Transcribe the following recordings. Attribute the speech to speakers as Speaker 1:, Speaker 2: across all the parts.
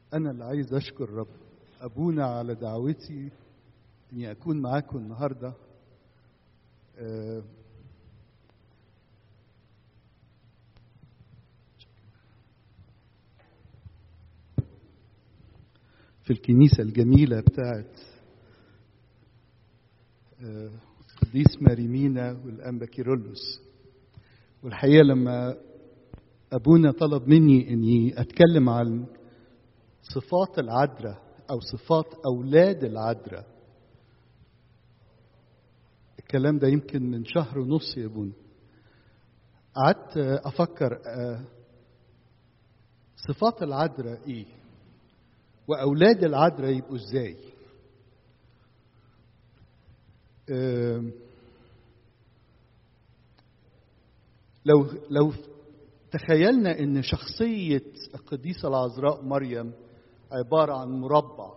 Speaker 1: أنا اللي عايز أشكر رب أبونا على دعوتي إني أكون معاكم النهاردة آه، في الكنيسة الجميلة بتاعت آه، قديس ماريمينا والأنبا كيرلس والحقيقة لما أبونا طلب مني إني أتكلم عن صفات العذراء أو صفات أولاد العذراء الكلام ده يمكن من شهر ونص يا ابونا قعدت أفكر آه، صفات العذراء إيه وأولاد العذراء يبقوا إزاي آم، لو لو تخيلنا ان شخصيه القديسه العذراء مريم عباره عن مربع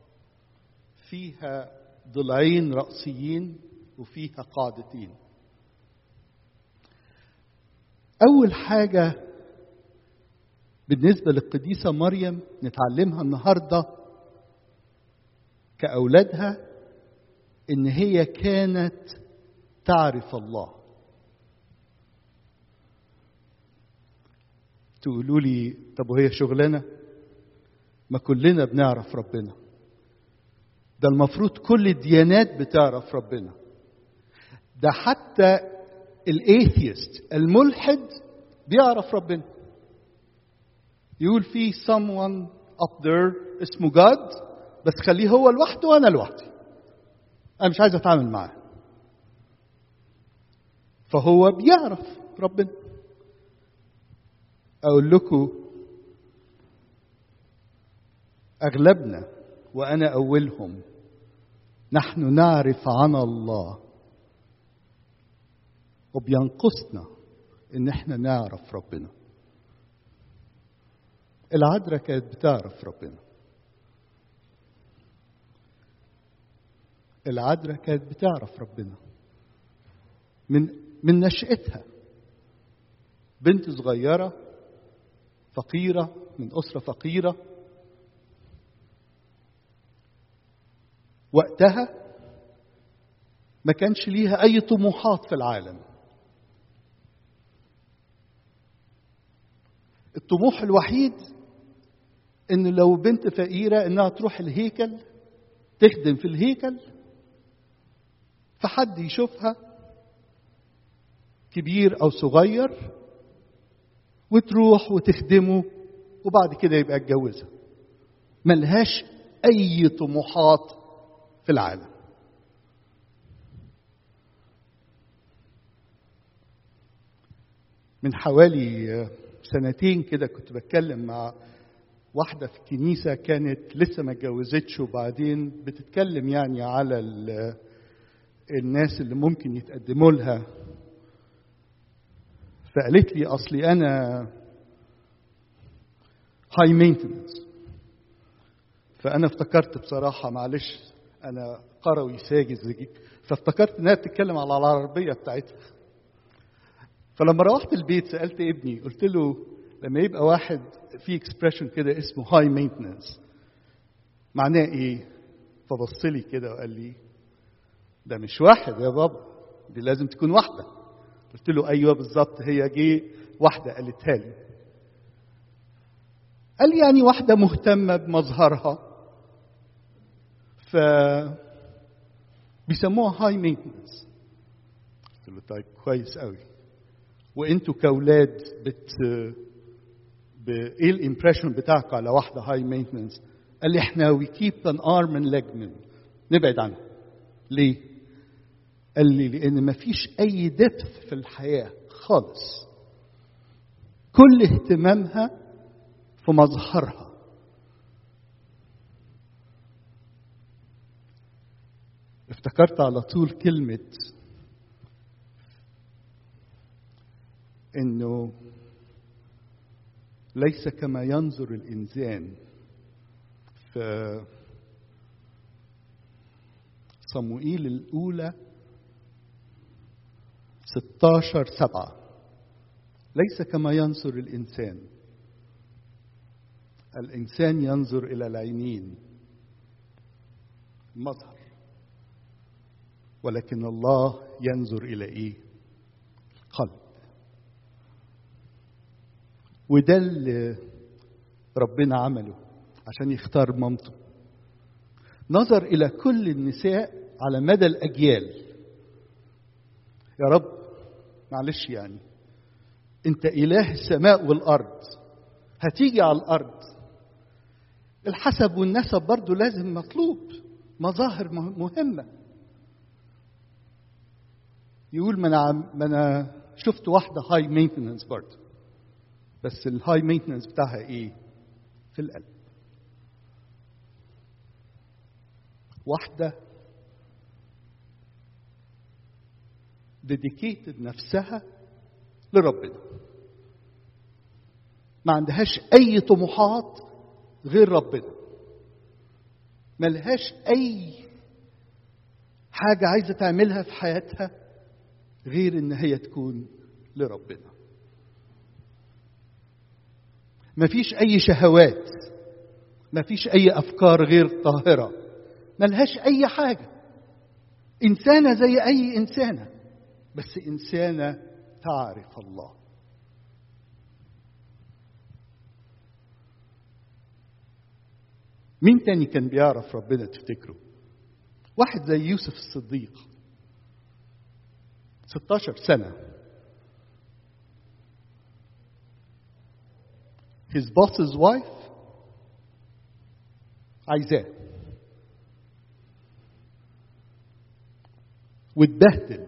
Speaker 1: فيها ضلعين راسيين وفيها قاعدتين اول حاجه بالنسبه للقديسه مريم نتعلمها النهارده كاولادها ان هي كانت تعرف الله تقولوا لي طب وهي شغلانه ما كلنا بنعرف ربنا ده المفروض كل الديانات بتعرف ربنا ده حتى الايثيست الملحد بيعرف ربنا يقول في someone up there اسمه God بس خليه هو لوحده وانا لوحدي انا مش عايز اتعامل معاه فهو بيعرف ربنا اقول لكم اغلبنا وانا اولهم نحن نعرف عن الله وبينقصنا ان احنا نعرف ربنا العذراء كانت بتعرف ربنا العذراء كانت بتعرف ربنا من من نشأتها بنت صغيرة فقيرة من أسرة فقيرة وقتها ما كانش ليها أي طموحات في العالم الطموح الوحيد إن لو بنت فقيرة إنها تروح الهيكل تخدم في الهيكل فحد يشوفها كبير أو صغير وتروح وتخدمه وبعد كده يبقى اتجوزها ملهاش أي طموحات في العالم من حوالي سنتين كده كنت بتكلم مع واحدة في الكنيسة كانت لسه ما اتجوزتش وبعدين بتتكلم يعني على ال- الناس اللي ممكن يتقدموا لها فقالت لي اصلي انا هاي مينتنس فانا افتكرت بصراحه معلش انا قروي ساجز فافتكرت انها بتتكلم على العربيه بتاعتها فلما روحت البيت سالت ابني قلت له لما يبقى واحد في اكسبريشن كده اسمه هاي مينتنس معناه ايه فبص لي كده وقال لي ده مش واحد يا بابا دي لازم تكون واحده قلت له ايوه بالظبط هي جه واحده قالتها لي قال لي يعني واحده مهتمه بمظهرها ف بيسموها هاي مينتنس قلت له طيب كويس قوي وانتوا كاولاد بت ب... ايه الامبريشن بتاعك على واحده هاي مينتنس قال لي احنا وي كيب ان ارم اند ليج من نبعد عنها ليه قال لي لان مفيش اي دبث في الحياه خالص كل اهتمامها في مظهرها افتكرت على طول كلمه انه ليس كما ينظر الانسان في صموئيل الاولى 16 سبعة ليس كما ينظر الإنسان الإنسان ينظر إلى العينين المظهر ولكن الله ينظر إلى إيه؟ القلب وده اللي ربنا عمله عشان يختار مامته نظر إلى كل النساء على مدى الأجيال يا رب معلش يعني أنت إله السماء والأرض هتيجي على الأرض الحسب والنسب برضو لازم مطلوب مظاهر مهمة يقول ما أنا ما أنا شفت واحدة هاي مينتننس برضو بس الهاي مينتننس بتاعها إيه؟ في القلب واحدة ديديكيتد نفسها لربنا ما عندهاش أي طموحات غير ربنا ملهاش أي حاجة عايزة تعملها في حياتها غير إن هي تكون لربنا مفيش أي شهوات مفيش أي أفكار غير طاهرة ملهاش أي حاجة إنسانة زي أي إنسانة بس إنسانة تعرف الله مين تاني كان بيعرف ربنا تفتكروا واحد زي يوسف الصديق 16 سنة his boss's wife عايزاه واتبهدل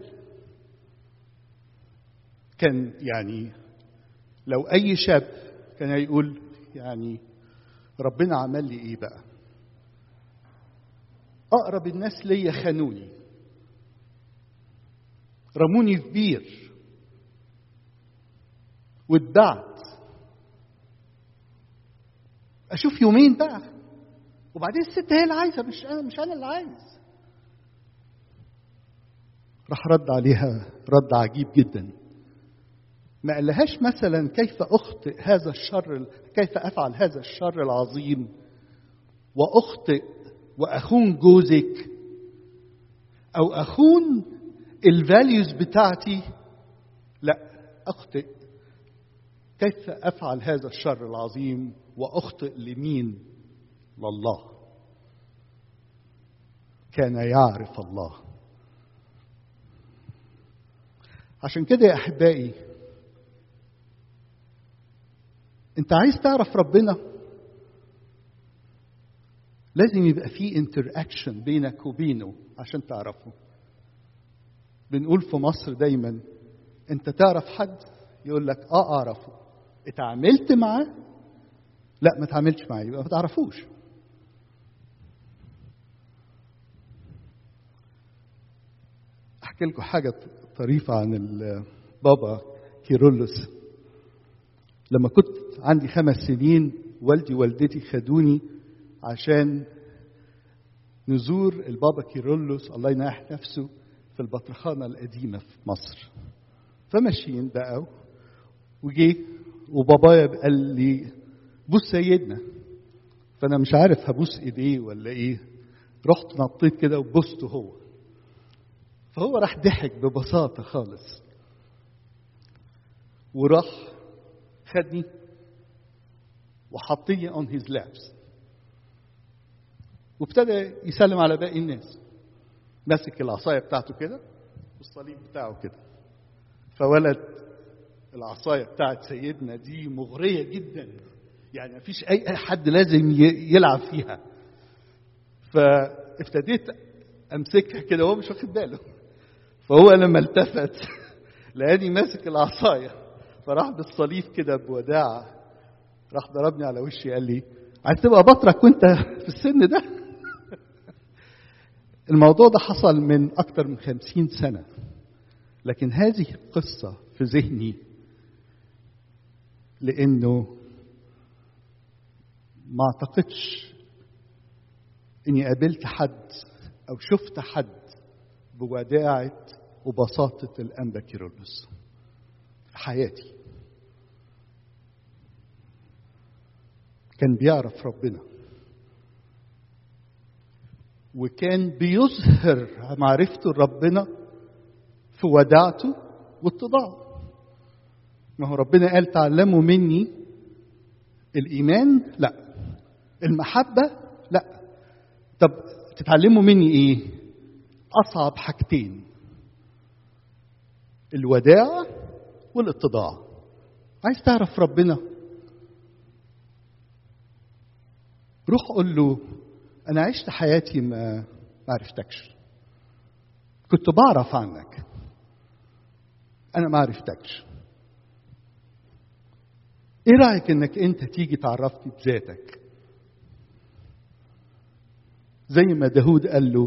Speaker 1: كان يعني لو اي شاب كان هيقول يعني ربنا عمل لي ايه بقى اقرب الناس ليا خانوني رموني في بير واتبعت اشوف يومين بقى وبعدين الست هي اللي عايزه مش انا مش انا اللي عايز راح رد عليها رد عجيب جدا ما قالهاش مثلا كيف اخطئ هذا الشر كيف افعل هذا الشر العظيم واخطئ واخون جوزك او اخون الفاليوز بتاعتي لا اخطئ كيف افعل هذا الشر العظيم واخطئ لمين لله كان يعرف الله عشان كده يا احبائي انت عايز تعرف ربنا لازم يبقى في انتر اكشن بينك وبينه عشان تعرفه بنقول في مصر دايما انت تعرف حد يقول لك اه اعرفه اتعاملت معاه لا ما اتعاملتش معاه يبقى ما تعرفوش احكي لكم حاجه طريفه عن بابا كيرلس لما كنت عندي خمس سنين والدي ووالدتي خدوني عشان نزور البابا كيرلس الله يناح نفسه في البطرخانة القديمة في مصر فماشيين بقى وجي وبابايا قال لي بوس سيدنا فأنا مش عارف هبوس إيديه ولا إيه رحت نطيت كده وبوسته هو فهو راح ضحك ببساطة خالص وراح خدني وحطني اون هيز لابس وابتدى يسلم على باقي الناس ماسك العصايه بتاعته كده والصليب بتاعه كده فولد العصايه بتاعت سيدنا دي مغريه جدا يعني مفيش اي حد لازم يلعب فيها فابتديت امسكها كده وهو مش واخد باله فهو لما التفت لقاني ماسك العصايه فراح بالصليب كده بوداعه راح ضربني على وشي قال لي عايز تبقى بطرك وانت في السن ده الموضوع ده حصل من أكثر من خمسين سنة لكن هذه القصة في ذهني لأنه ما أعتقدش إني قابلت حد أو شفت حد بوداعة وبساطة الأنبا كيرلس في حياتي كان بيعرف ربنا وكان بيظهر معرفته لربنا في وداعته واتضاعه ما هو ربنا قال تعلموا مني الإيمان لا المحبة لا طب تتعلموا مني إيه أصعب حاجتين الوداع والاتضاع عايز تعرف ربنا روح قول له أنا عشت حياتي ما ما عرفتكش كنت بعرف عنك أنا ما عرفتكش ايه رايك انك انت تيجي تعرفني بذاتك زي ما داود قال له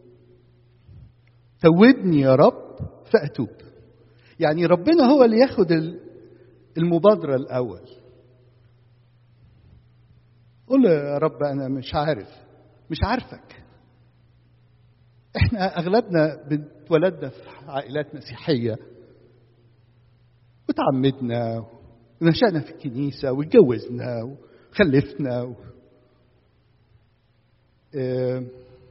Speaker 1: توبني يا رب فاتوب يعني ربنا هو اللي ياخد المبادره الاول قول له يا رب انا مش عارف مش عارفك احنا اغلبنا اتولدنا في عائلات مسيحيه وتعمدنا ونشأنا في الكنيسة واتجوزنا وخلفنا و... آه...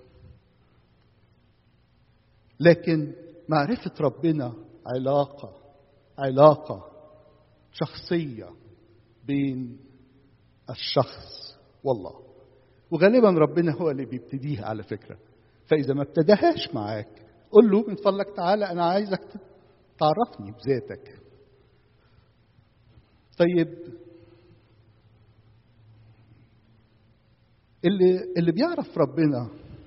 Speaker 1: لكن معرفة ربنا علاقة علاقة شخصية بين الشخص والله وغالبا ربنا هو اللي بيبتديها على فكرة فإذا ما ابتداهاش معاك قول له من فضلك تعالى أنا عايزك تعرفني بذاتك طيب اللي اللي بيعرف ربنا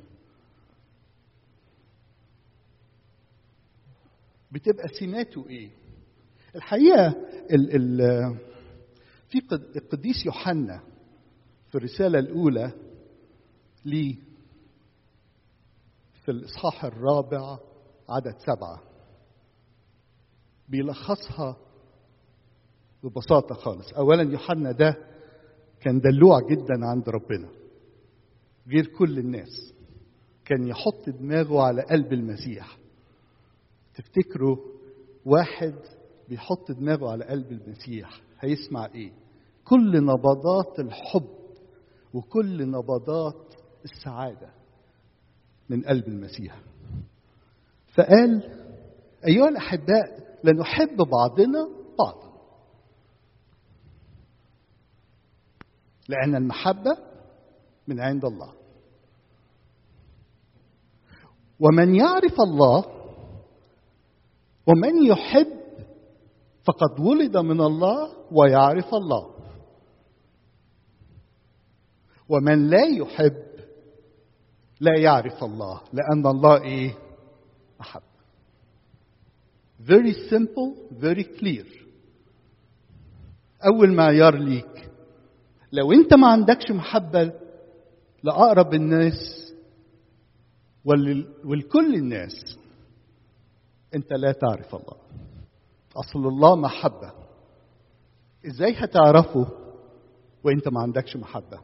Speaker 1: بتبقى سماته ايه الحقيقه ال ال في القديس يوحنا في الرساله الاولى ليه في الاصحاح الرابع عدد سبعه بيلخصها ببساطة خالص أولا يوحنا ده كان دلوع جدا عند ربنا غير كل الناس كان يحط دماغه على قلب المسيح تفتكروا واحد بيحط دماغه على قلب المسيح هيسمع ايه كل نبضات الحب وكل نبضات السعادة من قلب المسيح فقال أيها الأحباء لنحب بعضنا بعضا لأن المحبة من عند الله ومن يعرف الله ومن يحب فقد ولد من الله ويعرف الله ومن لا يحب لا يعرف الله لأن الله إيه؟ أحب very simple very clear أول معيار ليك لو أنت ما عندكش محبة لأقرب الناس ولكل الناس أنت لا تعرف الله أصل الله محبة إزاي هتعرفه وأنت ما عندكش محبة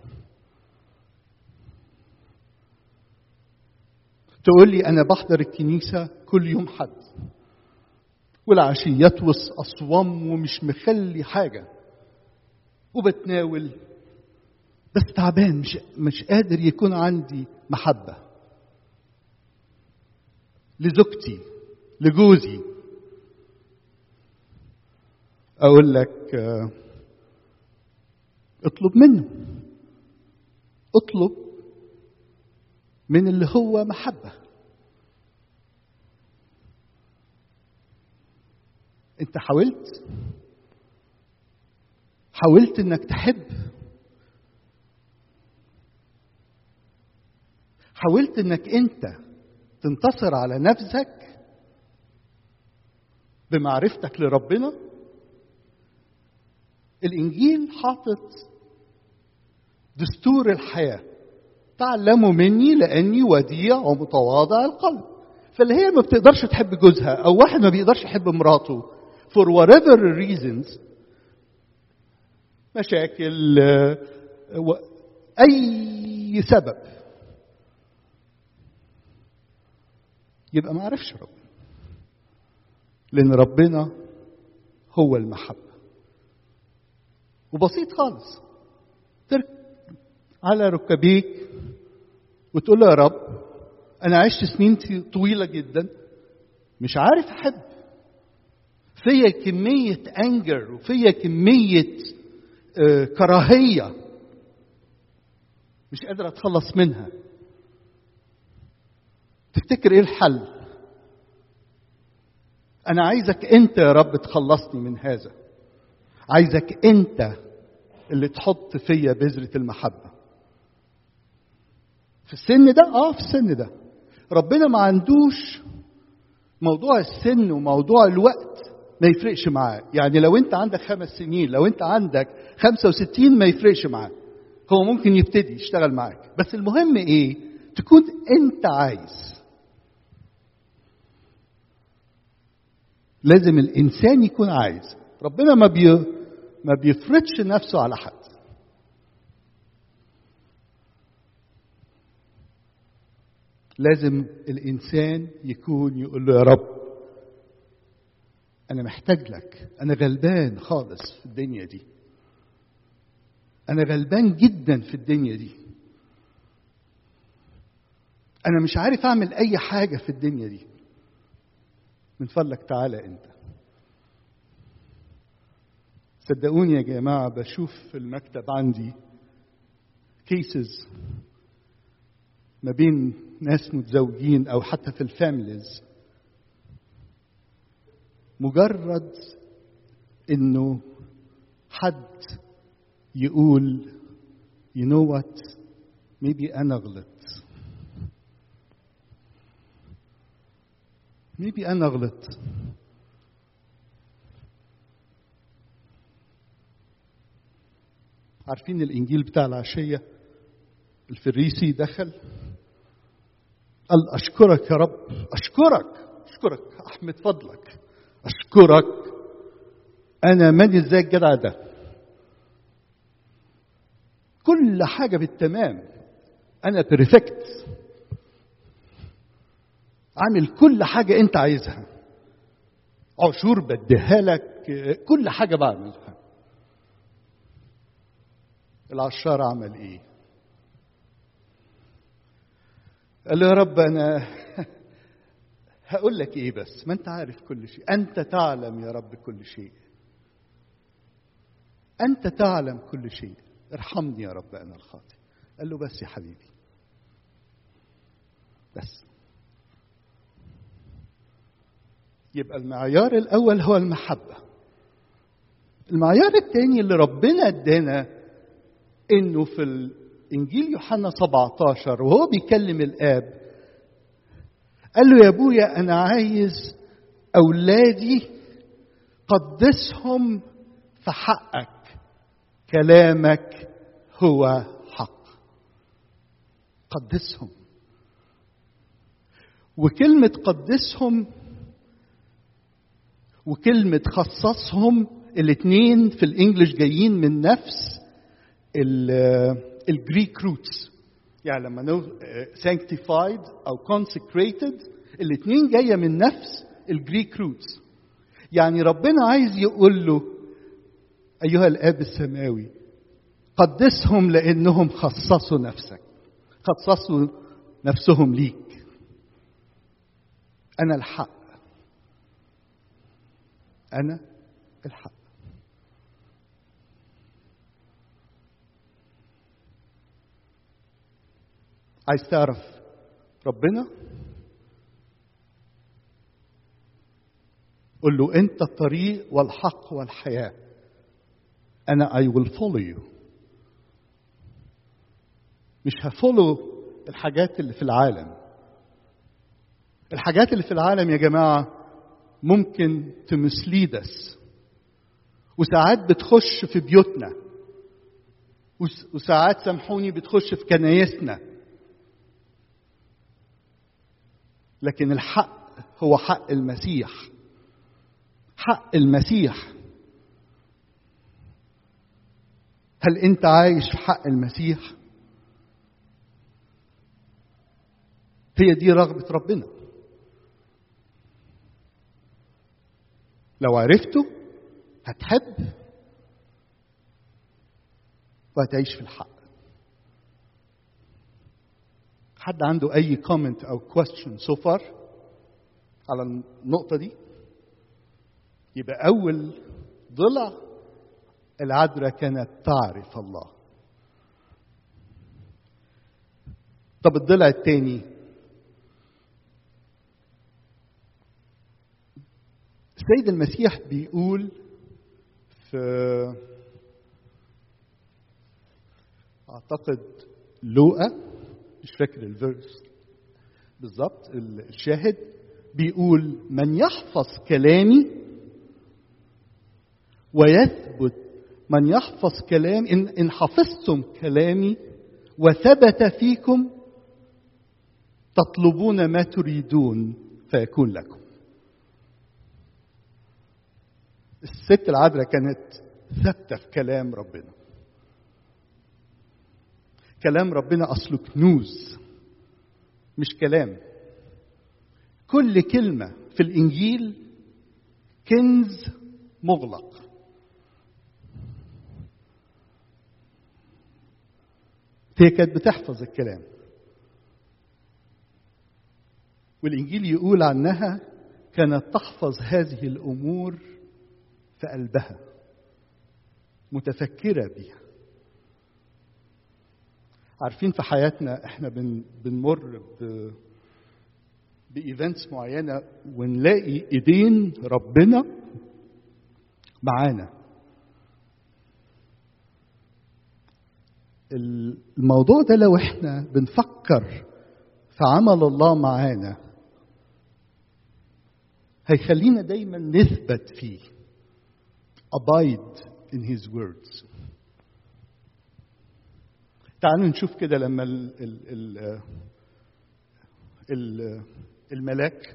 Speaker 1: تقول لي أنا بحضر الكنيسة كل يوم حد والعشيات أصوام ومش مخلي حاجة وبتناول بس تعبان مش مش قادر يكون عندي محبة لزوجتي لجوزي أقول لك اطلب منه اطلب من اللي هو محبة انت حاولت حاولت انك تحب حاولت انك انت تنتصر على نفسك بمعرفتك لربنا الانجيل حاطط دستور الحياه تعلموا مني لاني وديع ومتواضع القلب فاللي هي ما بتقدرش تحب جوزها او واحد ما بيقدرش يحب مراته for whatever reasons مشاكل اي سبب يبقى ما عرفش ربنا لان ربنا هو المحبه وبسيط خالص ترك على ركبيك وتقول له يا رب انا عشت سنين طويله جدا مش عارف احب فيا كميه انجر وفيا كميه آه كراهيه مش قادر اتخلص منها تفتكر ايه الحل انا عايزك انت يا رب تخلصني من هذا عايزك انت اللي تحط فيا بذرة المحبة في السن ده اه في السن ده ربنا ما عندوش موضوع السن وموضوع الوقت ما يفرقش معاه يعني لو انت عندك خمس سنين لو انت عندك خمسة وستين ما يفرقش معاه هو ممكن يبتدي يشتغل معاك بس المهم ايه تكون انت عايز لازم الانسان يكون عايز ربنا ما بي ما بيفرضش نفسه على حد لازم الانسان يكون يقول له يا رب انا محتاج لك انا غلبان خالص في الدنيا دي انا غلبان جدا في الدنيا دي انا مش عارف اعمل اي حاجه في الدنيا دي من فضلك تعالى انت صدقوني يا جماعه بشوف في المكتب عندي كيسز ما بين ناس متزوجين او حتى في الفاميليز مجرد انه حد يقول you know what maybe انا غلط maybe انا غلط عارفين الانجيل بتاع العشيه الفريسي دخل قال اشكرك يا رب اشكرك اشكرك احمد فضلك اشكرك انا ماني ازاي الجدع ده كل حاجه بالتمام انا بيرفكت عامل كل حاجه انت عايزها عشور بديها لك كل حاجه بعملها العشار عمل ايه قال له يا رب انا هقول لك ايه بس ما انت عارف كل شيء انت تعلم يا رب كل شيء انت تعلم كل شيء ارحمني يا رب انا الخاطئ قال له بس يا حبيبي بس يبقى المعيار الاول هو المحبه المعيار الثاني اللي ربنا ادانا انه في الانجيل يوحنا 17 وهو بيكلم الاب قال له يا ابويا انا عايز اولادي قدسهم في حقك كلامك هو حق قدسهم وكلمة قدسهم وكلمة خصصهم الاثنين في الانجليش جايين من نفس الجريك روتس يعني لما نو sanctified او consecrated الاثنين جايه من نفس الجريك روتس يعني ربنا عايز يقول له ايها الاب السماوي قدسهم لانهم خصصوا نفسك خصصوا نفسهم ليك انا الحق انا الحق عايز تعرف ربنا قل له انت الطريق والحق والحياه انا I will follow you مش هفولو الحاجات اللي في العالم الحاجات اللي في العالم يا جماعه ممكن تمسليد us وساعات بتخش في بيوتنا وساعات سامحوني بتخش في كنايسنا لكن الحق هو حق المسيح حق المسيح هل انت عايش في حق المسيح هي دي رغبه ربنا لو عرفته هتحب وهتعيش في الحق حد عنده أي كومنت أو question so far على النقطة دي يبقى أول ضلع العذراء كانت تعرف الله طب الضلع الثاني السيد المسيح بيقول في اعتقد لوقا مش فاكر الفيرس بالظبط الشاهد بيقول من يحفظ كلامي ويثبت من يحفظ كلام إن, إن حفظتم كلامي وثبت فيكم تطلبون ما تريدون فيكون لكم الست العذراء كانت ثابته في كلام ربنا كلام ربنا اصله كنوز مش كلام كل كلمه في الانجيل كنز مغلق هي كانت بتحفظ الكلام والانجيل يقول عنها كانت تحفظ هذه الامور في قلبها متفكره بيها عارفين في حياتنا احنا بن بنمر ب بايفنتس معينه ونلاقي ايدين ربنا معانا الموضوع ده لو احنا بنفكر في عمل الله معانا هيخلينا دايما نثبت فيه abide in his words تعالوا نشوف كده لما ال ال ال ال الملاك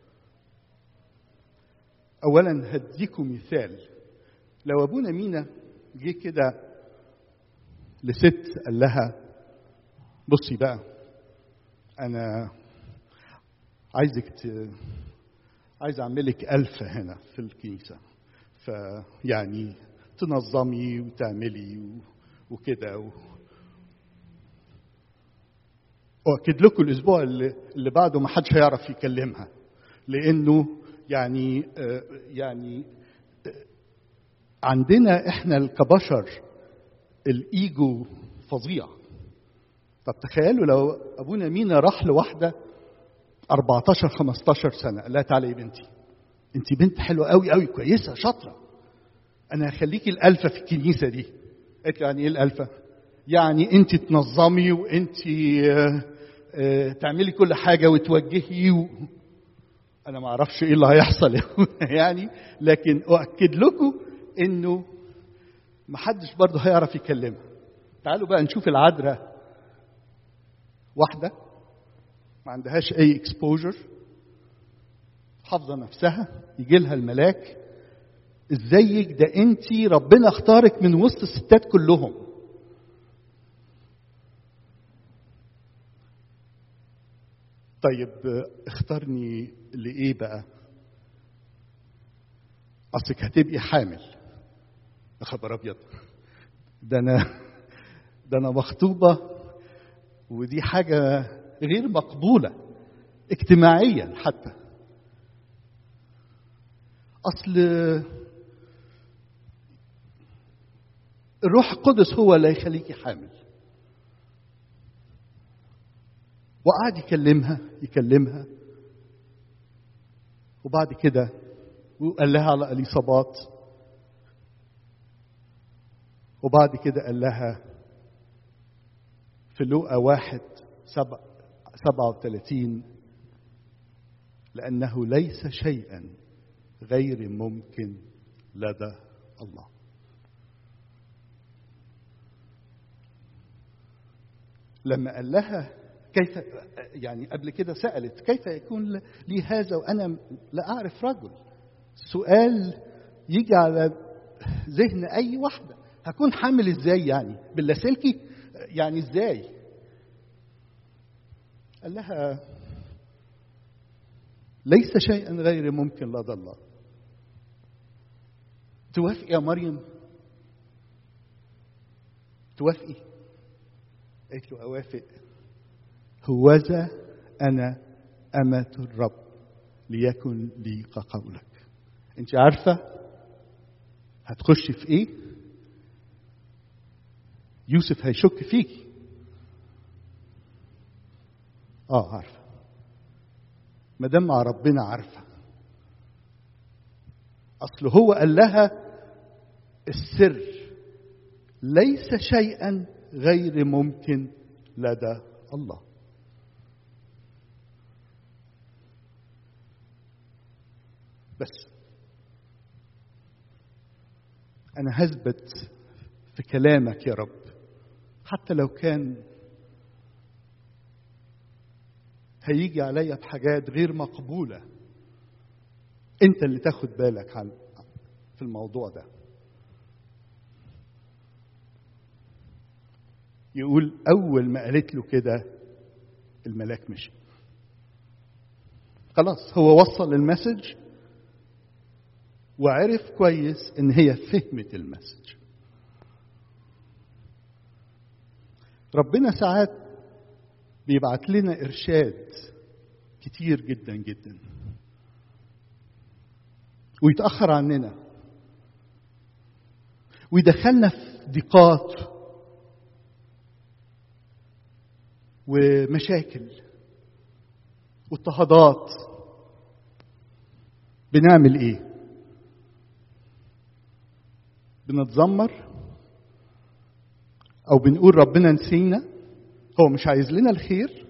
Speaker 1: اولا هديكم مثال لو ابونا مينا جه كده لست قال لها بصي بقى انا عايزك ت... عايز اعملك ألف هنا في الكنيسة فيعني تنظمي وتعملي و... وكده و... واكد لكم الاسبوع اللي, اللي بعده ما حدش هيعرف يكلمها لانه يعني آه يعني آه عندنا احنا كبشر الايجو فظيع طب تخيلوا لو ابونا مينا راح لواحده 14 15 سنه قال لها تعالي يا بنتي انت بنت حلوه قوي قوي كويسه شاطره انا هخليكي الالفه في الكنيسه دي قالت له يعني ايه الالفه يعني انت تنظمي وانت تعملي كل حاجه وتوجهي و... انا ما اعرفش ايه اللي هيحصل يعني لكن اؤكد لكم انه ما حدش برضه هيعرف يكلمها تعالوا بقى نشوف العذراء واحده ما عندهاش اي اكسبوجر حافظه نفسها يجي لها الملاك ازيك ده انت ربنا اختارك من وسط الستات كلهم طيب اختارني لايه بقى اصلك هتبقي حامل يا خبر ابيض ده انا ده انا مخطوبه ودي حاجه غير مقبوله اجتماعيا حتى اصل الروح القدس هو اللي هيخليكي حامل وقعد يكلمها يكلمها وبعد كده وقال لها على اليصابات وبعد كده قال لها في لوقا واحد سبع سبعة وثلاثين لأنه ليس شيئا غير ممكن لدى الله لما قال لها كيف يعني قبل كده سألت كيف يكون لي هذا وأنا لا أعرف رجل سؤال يجي على ذهن أي واحدة هكون حامل إزاي يعني باللاسلكي يعني إزاي قال لها ليس شيئا غير ممكن لدى الله توافقي يا مريم توافقي قالت له اوافق هوذا أنا أمة الرب ليكن لي كقولك أنت عارفة هتخش في إيه؟ يوسف هيشك فيكي اه عارفه ما دام مع ربنا عارفه اصل هو قال لها السر ليس شيئا غير ممكن لدى الله بس انا هثبت في كلامك يا رب حتى لو كان هيجي عليا بحاجات غير مقبولة انت اللي تاخد بالك عن في الموضوع ده يقول اول ما قالت له كده الملاك مشي خلاص هو وصل المسج وعرف كويس ان هي فهمت المسج ربنا ساعات بيبعت لنا ارشاد كتير جدا جدا ويتاخر عننا ويدخلنا في ضيقات ومشاكل واضطهادات بنعمل ايه بنتذمر او بنقول ربنا نسينا هو مش عايز لنا الخير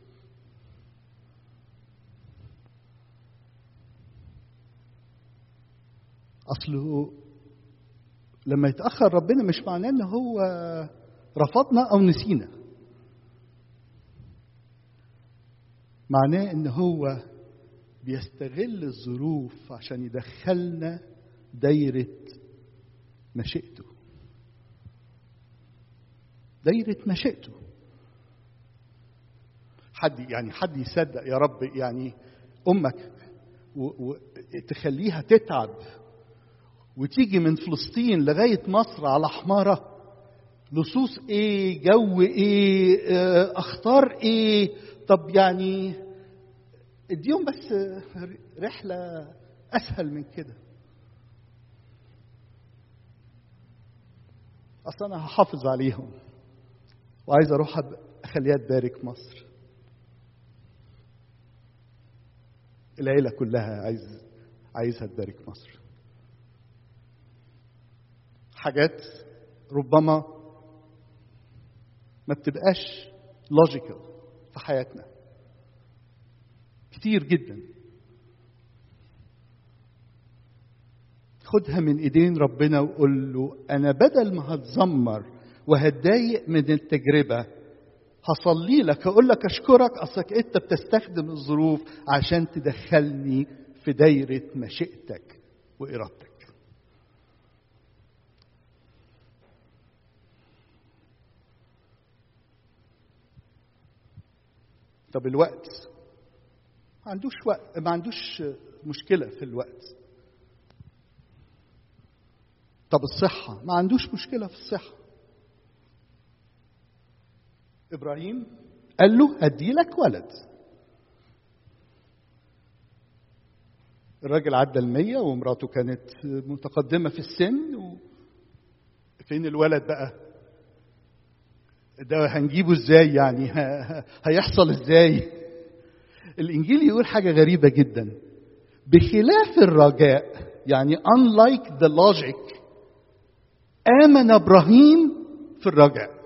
Speaker 1: اصله لما يتاخر ربنا مش معناه ان هو رفضنا او نسينا معناه ان هو بيستغل الظروف عشان يدخلنا دايره مشيئته دايره مشيئته حد يعني حد يصدق يا رب يعني امك وتخليها تتعب وتيجي من فلسطين لغايه مصر على حماره لصوص ايه جو ايه اخطار ايه طب يعني اديهم بس رحله اسهل من كده اصل انا هحافظ عليهم وعايز اروح اخليها تبارك مصر العيلة كلها عايز عايزها تبارك مصر حاجات ربما ما بتبقاش لوجيكال في حياتنا كتير جدا خدها من ايدين ربنا وقول له انا بدل ما هتذمر وهتضايق من التجربه هصلي لك اقول لك اشكرك اصلك انت بتستخدم الظروف عشان تدخلني في دايره مشيئتك وارادتك طب الوقت ما عندوش وقت ما عندوش مشكله في الوقت طب الصحه ما عندوش مشكله في الصحه ابراهيم قال له هدي لك ولد الراجل عدى المية ومراته كانت متقدمة في السن و... فين الولد بقى ده هنجيبه ازاي يعني هيحصل ازاي الانجيل يقول حاجة غريبة جدا بخلاف الرجاء يعني unlike the logic آمن إبراهيم في الرجاء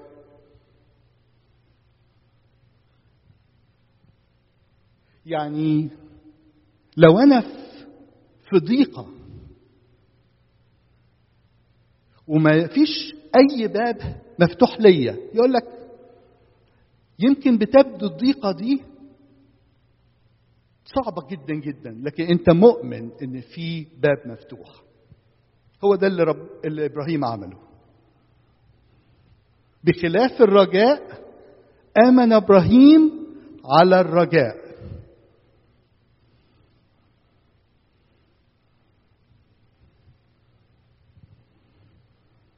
Speaker 1: يعني لو انا في ضيقه وما فيش اي باب مفتوح ليا يقول لك يمكن بتبدو الضيقه دي صعبه جدا جدا لكن انت مؤمن ان في باب مفتوح هو ده اللي, رب اللي ابراهيم عمله بخلاف الرجاء امن ابراهيم على الرجاء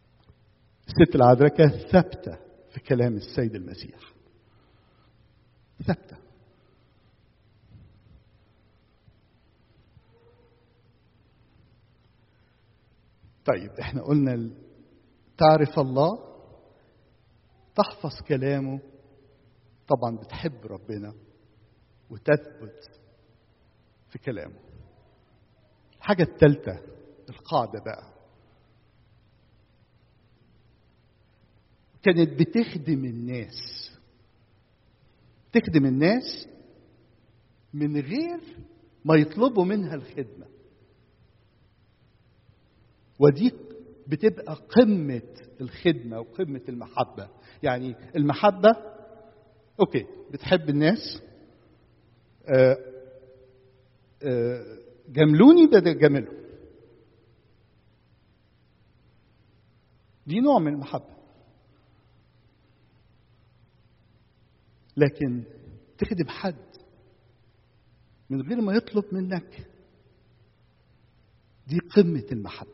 Speaker 1: الست العذراء كانت ثابته في كلام السيد المسيح ثابته طيب احنا قلنا تعرف الله تحفظ كلامه طبعا بتحب ربنا وتثبت في كلامه الحاجة الثالثة القاعدة بقى كانت بتخدم الناس تخدم الناس من غير ما يطلبوا منها الخدمة ودي بتبقى قمة الخدمة وقمة المحبة يعني المحبة أوكي بتحب الناس آه آه جاملوني ده جاملهم دي نوع من المحبة لكن تخدم حد من غير ما يطلب منك دي قمة المحبة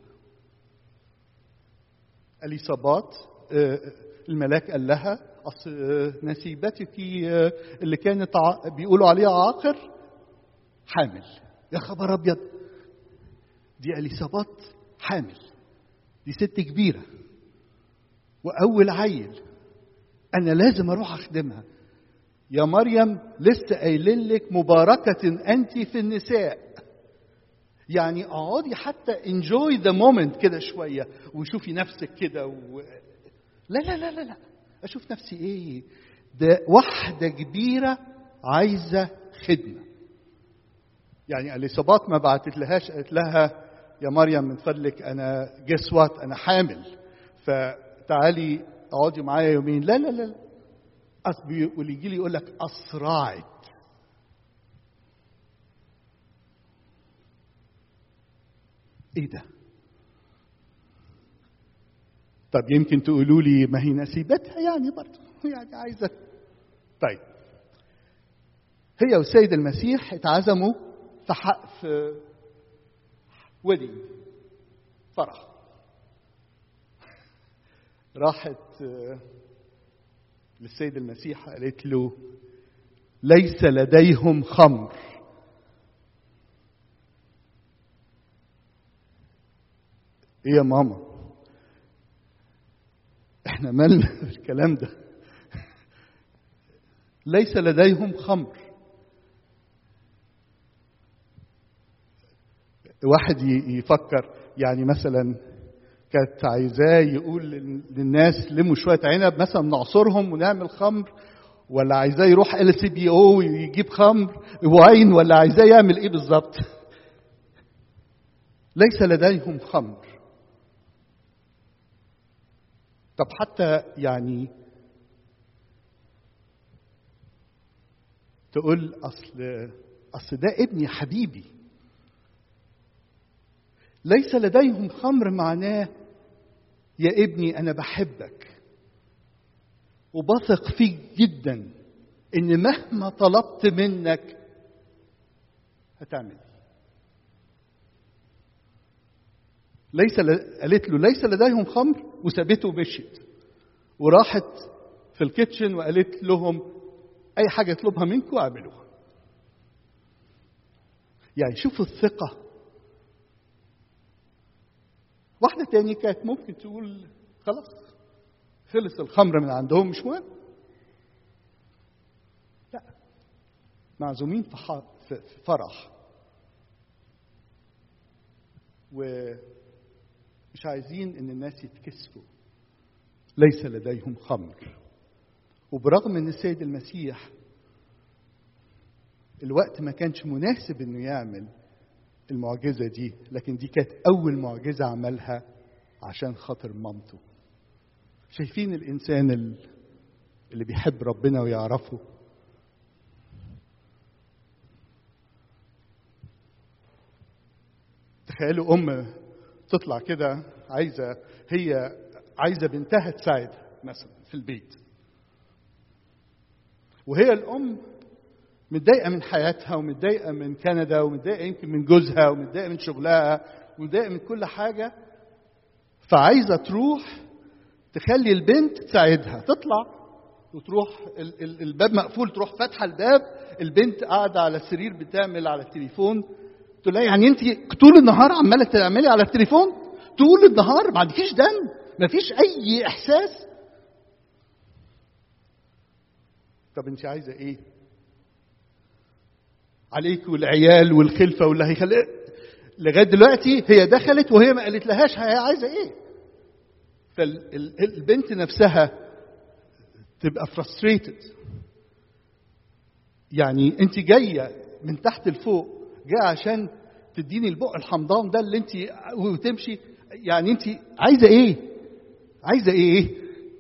Speaker 1: اليصابات الملاك قال لها أصل نسيبتك اللي كانت بيقولوا عليها عاقر حامل يا خبر ابيض دي اليصابات حامل دي ست كبيره واول عيل انا لازم اروح اخدمها يا مريم لسه قايلين لك مباركه انت في النساء يعني اقعدي حتى انجوي ذا مومنت كده شويه وشوفي نفسك كده و... لا لا لا لا لا اشوف نفسي ايه ده واحده كبيره عايزه خدمه يعني اليصابات ما بعتت لهاش قالت لها يا مريم من فضلك انا جس وات انا حامل فتعالي اقعدي معايا يومين لا لا لا واللي يجي لي يقول لك اسرعت ايه ده طب يمكن تقولوا لي ما هي نسيبتها يعني برضه يعني عايزه طيب هي والسيد المسيح اتعزموا في حق في ودي فرح راحت للسيد المسيح قالت له ليس لديهم خمر ايه يا ماما احنا مالنا بالكلام ده ليس لديهم خمر واحد يفكر يعني مثلا كانت عايزاه يقول للناس لموا شويه عنب مثلا نعصرهم ونعمل خمر ولا عايزاه يروح ال سي بي او ويجيب خمر واين ولا عايزاه يعمل ايه بالظبط ليس لديهم خمر طب حتى يعني تقول اصل اصل ده ابني حبيبي ليس لديهم خمر معناه يا ابني انا بحبك وبثق فيك جدا ان مهما طلبت منك هتعمل ليس ل... قالت له ليس لديهم خمر وسابته ومشيت وراحت في الكيتشن وقالت لهم اي حاجه يطلبها منكم اعملوها يعني شوفوا الثقه واحدة تاني كانت ممكن تقول خلاص خلص الخمر من عندهم مش مهم لا معزومين في في فرح ومش عايزين ان الناس يتكسفوا ليس لديهم خمر وبرغم ان السيد المسيح الوقت ما كانش مناسب انه يعمل المعجزة دي لكن دي كانت أول معجزة عملها عشان خاطر مامته شايفين الإنسان اللي بيحب ربنا ويعرفه تخيلوا أم تطلع كده عايزة هي عايزة بنتها تساعدها مثلا في البيت وهي الأم متضايقه من حياتها ومتضايقه من كندا ومتضايقه يمكن من جوزها ومتضايقه من شغلها ومتضايقه من كل حاجه فعايزه تروح تخلي البنت تساعدها تطلع وتروح ال- ال- الباب مقفول تروح فاتحه الباب البنت قاعده على السرير بتعمل على التليفون تقول لها يعني انت طول النهار عماله تعملي على التليفون طول النهار ما عندكيش دم ما فيش اي احساس طب انت عايزه ايه عليك والعيال والخلفه واللي هيخلي لغايه دلوقتي هي دخلت وهي ما قالت لهاش هي عايزه ايه فالبنت نفسها تبقى frustrated يعني انت جايه من تحت لفوق جايه عشان تديني البق الحمضان ده اللي انت وتمشي يعني انت عايزه ايه عايزه ايه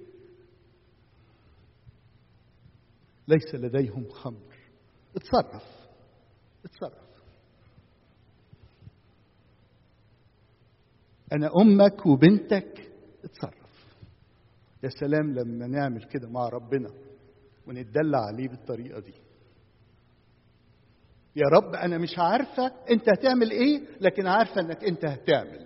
Speaker 1: ليس لديهم خمر اتصرف اتصرف انا امك وبنتك اتصرف يا سلام لما نعمل كده مع ربنا ونتدلع عليه بالطريقه دي يا رب انا مش عارفه انت هتعمل ايه لكن عارفه انك انت هتعمل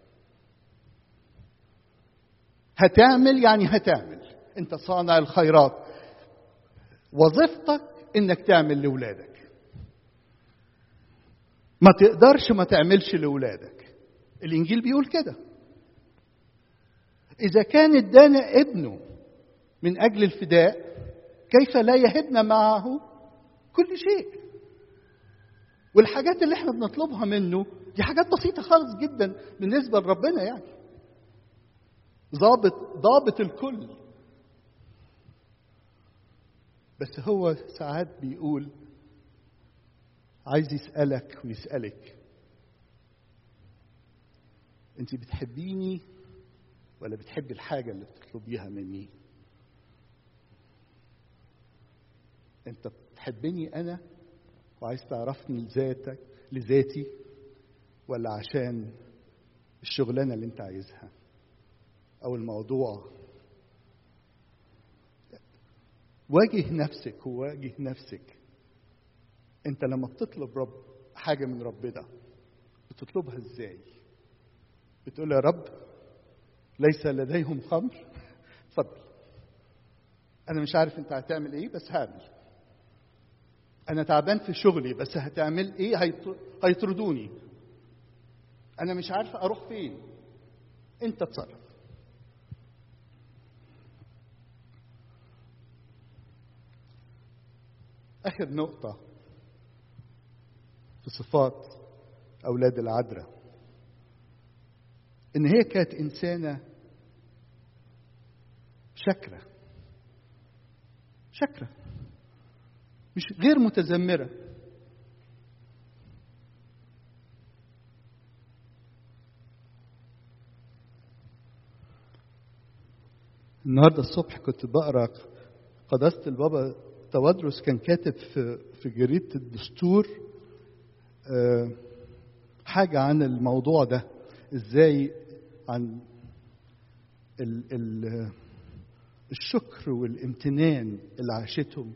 Speaker 1: هتعمل يعني هتعمل انت صانع الخيرات وظيفتك انك تعمل لاولادك ما تقدرش ما تعملش لاولادك الانجيل بيقول كده اذا كان ادانا ابنه من اجل الفداء كيف لا يهبنا معه كل شيء والحاجات اللي احنا بنطلبها منه دي حاجات بسيطة خالص جدا بالنسبة لربنا يعني ضابط ضابط الكل بس هو ساعات بيقول عايز يسألك ويسألك انت بتحبيني ولا بتحبي الحاجة اللي بتطلبيها مني انت بتحبني انا وعايز تعرفني لذاتك لذاتي ولا عشان الشغلانة اللي انت عايزها او الموضوع واجه نفسك وواجه نفسك انت لما بتطلب رب حاجة من ربنا بتطلبها ازاي بتقول يا رب ليس لديهم خمر اتفضل انا مش عارف انت هتعمل ايه بس هعمل انا تعبان في شغلي بس هتعمل ايه هيط- هيطردوني انا مش عارف اروح فين انت اتصرف اخر نقطه في صفات اولاد العذراء ان هي كانت انسانه شاكره شاكره مش غير متذمره النهارده الصبح كنت بقرا قداسه البابا توادرس كان كاتب في في جريده الدستور آه، حاجه عن الموضوع ده ازاي عن ال ال الشكر والامتنان اللي عاشتهم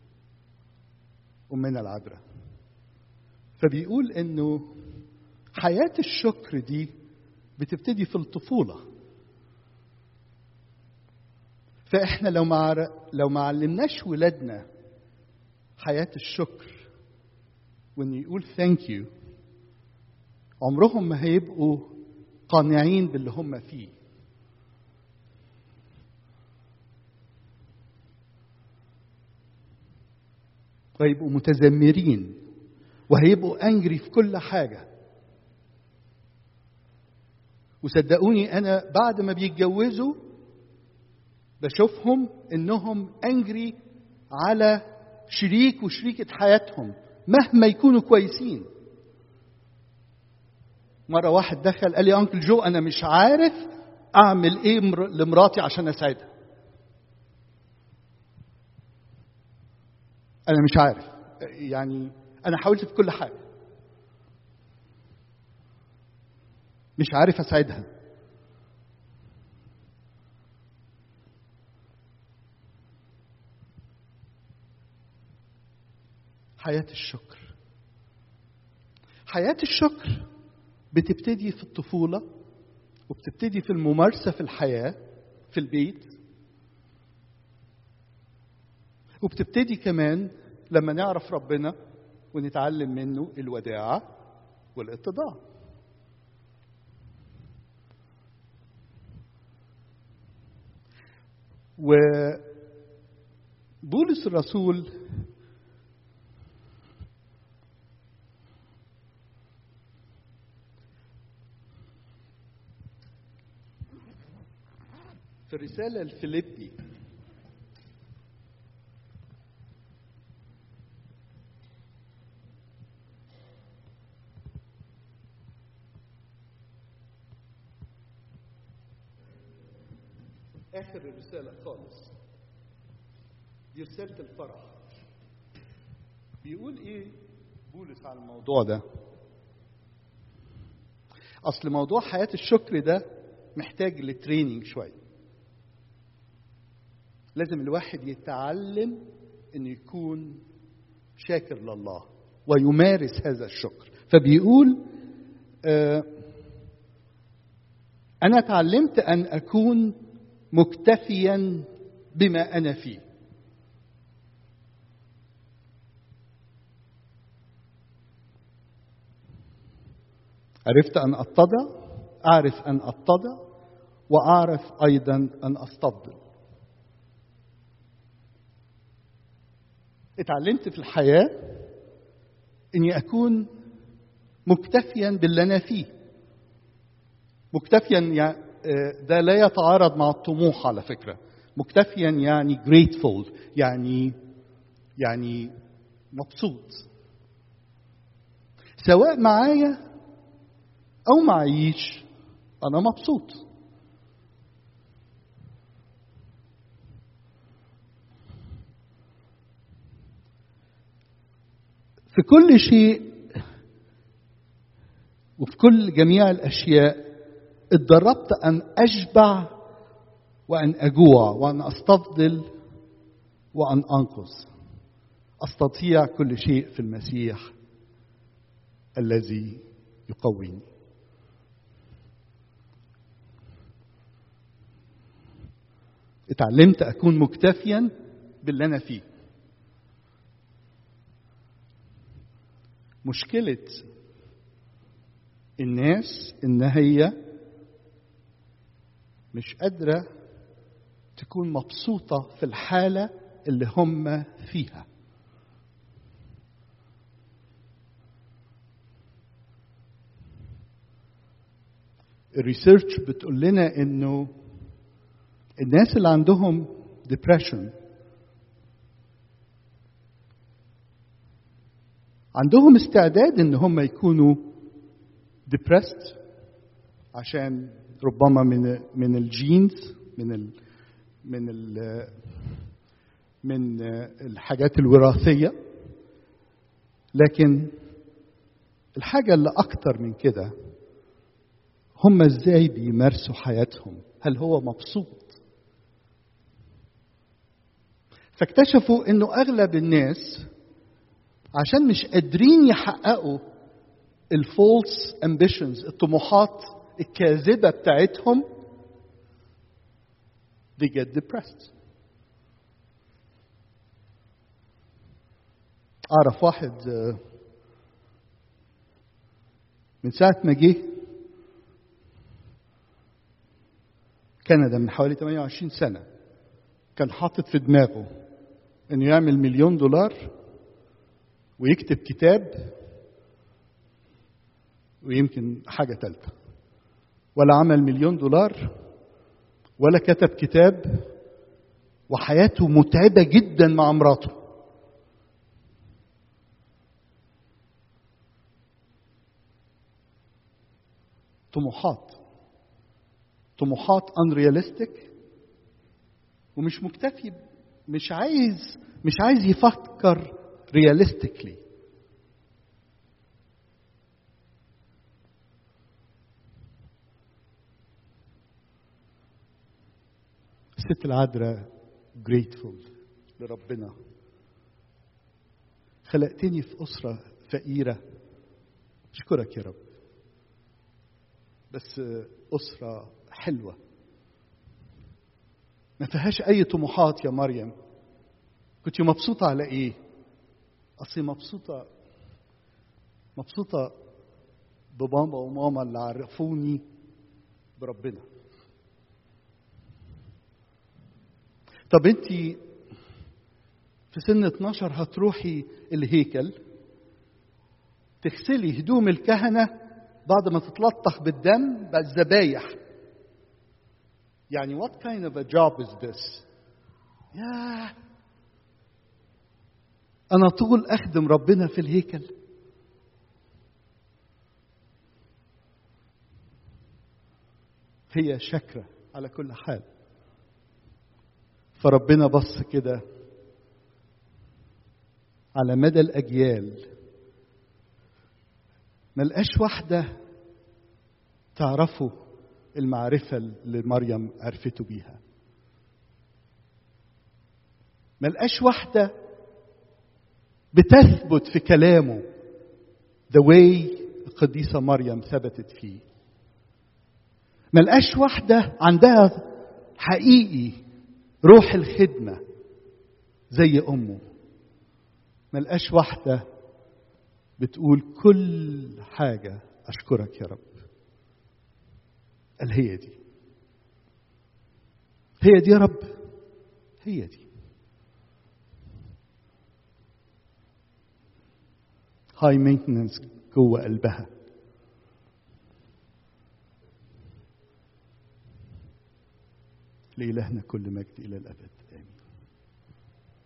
Speaker 1: أمنا العذراء فبيقول إنه حياة الشكر دي بتبتدي في الطفولة فإحنا لو ما لو ما علمناش ولادنا حياة الشكر وإن يقول ثانك يو عمرهم ما هيبقوا قانعين باللي هم فيه وهيبقوا متذمرين وهيبقوا انجري في كل حاجه وصدقوني انا بعد ما بيتجوزوا بشوفهم انهم انجري على شريك وشريكة حياتهم مهما يكونوا كويسين مرة واحد دخل قال لي أنكل جو أنا مش عارف أعمل إيه مر- لمراتي عشان أسعدها أنا مش عارف يعني أنا حاولت في كل حاجة مش عارف أسعدها حياة الشكر حياة الشكر بتبتدي في الطفولة وبتبتدي في الممارسة في الحياة في البيت وبتبتدي كمان لما نعرف ربنا ونتعلم منه الوداعة والاتضاع وبولس الرسول في الرسالة الفيليبي آخر الرسالة خالص دي رسالة الفرح بيقول إيه بولس على الموضوع ده أصل موضوع حياة الشكر ده محتاج لتريننج شوية لازم الواحد يتعلم انه يكون شاكر لله ويمارس هذا الشكر فبيقول آه انا تعلمت ان اكون مكتفيا بما انا فيه عرفت ان اتضع اعرف ان اتضع واعرف ايضا ان استفضل اتعلمت في الحياة إني أكون مكتفيا باللي أنا فيه مكتفيا يعني ده لا يتعارض مع الطموح على فكرة مكتفيا يعني grateful يعني يعني مبسوط سواء معايا أو معيش أنا مبسوط في كل شيء وفي كل جميع الاشياء اتدربت ان اشبع وان اجوع وان استفضل وان انقذ استطيع كل شيء في المسيح الذي يقويني اتعلمت اكون مكتفيا باللي انا فيه مشكلة الناس إن هي مش قادرة تكون مبسوطة في الحالة اللي هم فيها الريسيرش بتقول لنا انه الناس اللي عندهم depression عندهم استعداد ان هم يكونوا depressed عشان ربما من من الجينز من ال من ال من الحاجات الوراثيه لكن الحاجه اللي اكتر من كده هم ازاي بيمارسوا حياتهم هل هو مبسوط فاكتشفوا انه اغلب الناس عشان مش قادرين يحققوا الفولس امبيشنز الطموحات الكاذبة بتاعتهم they get depressed أعرف واحد من ساعة ما جه كندا من حوالي 28 سنة كان حاطط في دماغه انه يعمل مليون دولار ويكتب كتاب ويمكن حاجة ثالثة ولا عمل مليون دولار ولا كتب كتاب وحياته متعبة جدا مع مراته طموحات طموحات unrealistic ومش مكتفي مش عايز مش عايز يفكر realistically الست العذراء grateful لربنا خلقتني في أسرة فقيرة أشكرك يا رب بس أسرة حلوة ما فيهاش أي طموحات يا مريم كنت مبسوطة على إيه؟ أصلي مبسوطة مبسوطة ببابا وماما اللي عرفوني بربنا طب انت في سن 12 هتروحي الهيكل تغسلي هدوم الكهنة بعد ما تتلطخ بالدم بقى الذبايح يعني what kind of a job is this ياه أنا طول أخدم ربنا في الهيكل هي شكرة على كل حال فربنا بص كده على مدى الأجيال ملقاش واحدة تعرفوا المعرفة اللي مريم عرفته بيها ملقاش واحدة بتثبت في كلامه the way القديسة مريم ثبتت فيه ملقاش واحدة عندها حقيقي روح الخدمة زي أمه ملقاش واحدة بتقول كل حاجة أشكرك يا رب قال هي دي هي دي يا رب هي دي هاي مينتننس جوه قلبها لإلهنا كل مجد إلى الأبد